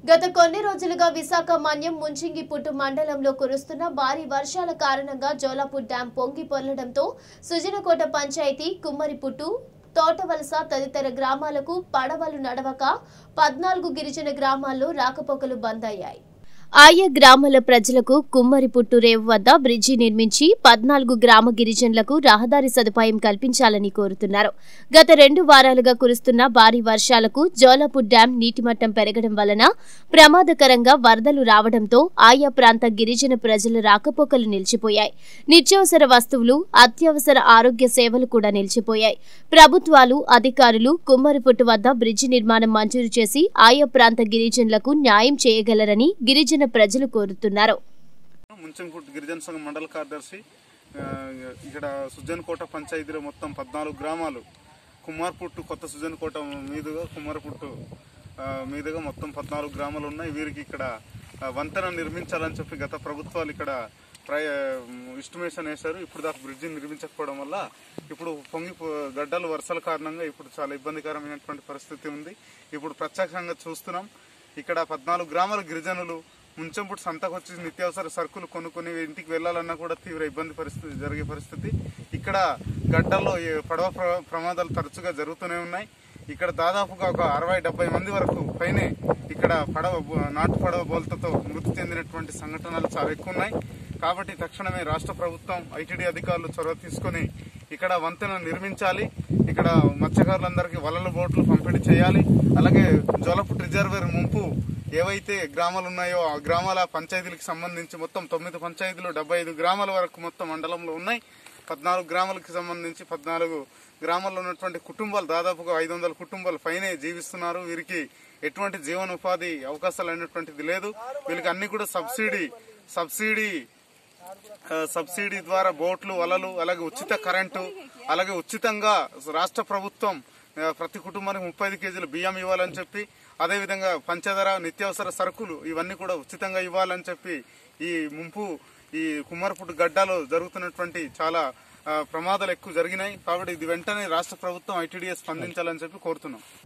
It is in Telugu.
గత కొన్ని రోజులుగా విశాఖ మన్యం ముంచింగిపుట్టు మండలంలో కురుస్తున్న భారీ వర్షాల కారణంగా జోలాపూర్ డ్యాం పొంగి పొర్లడంతో సుజనకోట పంచాయతీ కుమ్మరిపుట్టు తోటవలస తదితర గ్రామాలకు పడవలు నడవక పద్నాలుగు గిరిజన గ్రామాల్లో రాకపోకలు బంద్ అయ్యాయి ఆయా గ్రామాల ప్రజలకు కుమ్మరిపుట్టు రేవు వద్ద బ్రిడ్జి నిర్మించి పద్నాలుగు గ్రామ గిరిజనులకు రహదారి సదుపాయం కల్పించాలని కోరుతున్నారు గత రెండు వారాలుగా కురుస్తున్న భారీ వర్షాలకు జోలాపూర్ డ్యాం నీటిమట్టం పెరగడం వలన ప్రమాదకరంగా వరదలు రావడంతో ఆయా ప్రాంత గిరిజన ప్రజల రాకపోకలు నిలిచిపోయాయి నిత్యావసర వస్తువులు అత్యవసర ఆరోగ్య సేవలు కూడా నిలిచిపోయాయి ప్రభుత్వాలు అధికారులు కుమ్మరిపుట్టు వద్ద బ్రిడ్జి నిర్మాణం మంజూరు చేసి ఆయా ప్రాంత గిరిజనులకు న్యాయం చేయగలరని గిరిజన ప్రజలు కోరుతున్నారు ముంచంకుట్ గిరిజన సంఘం మండల కార్యదర్శి ఆ, ఇక్కడ సుజన్కోట పంచాయతీలో మొత్తం పద్నాలుగు గ్రామాలు కుమార్పుట్టు కొత్త సుజన్కోట మీదుగా కుమార్పుట్టు ఆ, మీదుగా మొత్తం పద్నాలుగు గ్రామాలు ఉన్నాయి వీరికి ఇక్కడ ఆ, వంతెన నిర్మించాలని చెప్పి గత ప్రభుత్వాలు ఇక్కడ ప్రయ ఎస్టిమేషన్ వేశారు ఇప్పుడు దాకా బ్రిడ్జి నిర్మించకపోవడం వల్ల ఇప్పుడు పొంగి పో- గడ్డలు వర్షాల కారణంగా ఇప్పుడు చాలా ఇబ్బందికరమైనటువంటి పరిస్థితి ఉంది ఇప్పుడు ప్రత్యక్షంగా చూస్తున్నాం ఇక్కడ పద్నాలుగు గ్రామాల గిరిజనులు ముంచంపుడు సంతకు వచ్చి నిత్యావసర సరుకులు కొనుక్కొని ఇంటికి వెళ్ళాలన్నా కూడా తీవ్ర ఇబ్బంది పరిస్థితి జరిగే పరిస్థితి ఇక్కడ గడ్డల్లో ఈ పడవ ప్ర- ప్రమాదాలు తరచుగా జరుగుతూనే ఉన్నాయి ఇక్కడ దాదాపుగా ఒక అరవై డెబ్బై మంది వరకు పైనే ఇక్కడ పడవ బో- నాటు పడవ బోల్తతో మృతి చెందినటువంటి సంఘటనలు చాలా ఎక్కువ ఉన్నాయి కాబట్టి తక్షణమే రాష్ట్ర ప్రభుత్వం ఐటీడీ అధికారులు చొరవ తీసుకొని ఇక్కడ వంతెన నిర్మించాలి ఇక్కడ మత్స్యకారులందరికీ వలల బోట్లు పంపిణీ చేయాలి అలాగే జోలపుట్ రిజర్వేర్ ముంపు ఏవైతే గ్రామాలు ఉన్నాయో ఆ గ్రామాల పంచాయతీలకు సంబంధించి మొత్తం తొమ్మిది పంచాయతీలు డెబ్బై ఐదు గ్రామాల వరకు మొత్తం మండలంలో ఉన్నాయి పద్నాలుగు గ్రామాలకు సంబంధించి పద్నాలుగు గ్రామాల్లో ఉన్నటువంటి కుటుంబాలు దాదాపుగా ఐదు వందల కుటుంబాలు పైనే జీవిస్తున్నారు వీరికి ఎటువంటి జీవనోపాధి అవకాశాలు అనేటువంటిది లేదు వీళ్ళకి అన్ని కూడా సబ్సిడీ సబ్సిడీ ఆ, సబ్సిడీ ద్వారా బోట్లు వలలు అలాగే ఉచిత కరెంటు అలాగే ఉచితంగా రాష్ట్ర ప్రభుత్వం ఆ, ప్రతి కుటుంబానికి ముప్పై ఐదు కేజీల బియ్యం ఇవ్వాలని చెప్పి అదేవిధంగా పంచదార నిత్యావసర సరుకులు ఇవన్నీ కూడా ఉచితంగా ఇవ్వాలని చెప్పి ఈ ముంపు ఈ కుమ్మరపుట్టు గడ్డలో జరుగుతున్నటువంటి చాలా ఆ, ప్రమాదాలు ఎక్కువ జరిగినాయి కాబట్టి ఇది వెంటనే రాష్ట్ర ప్రభుత్వం ఐటీడీఎస్ స్పందించాలని చెప్పి కోరుతున్నాం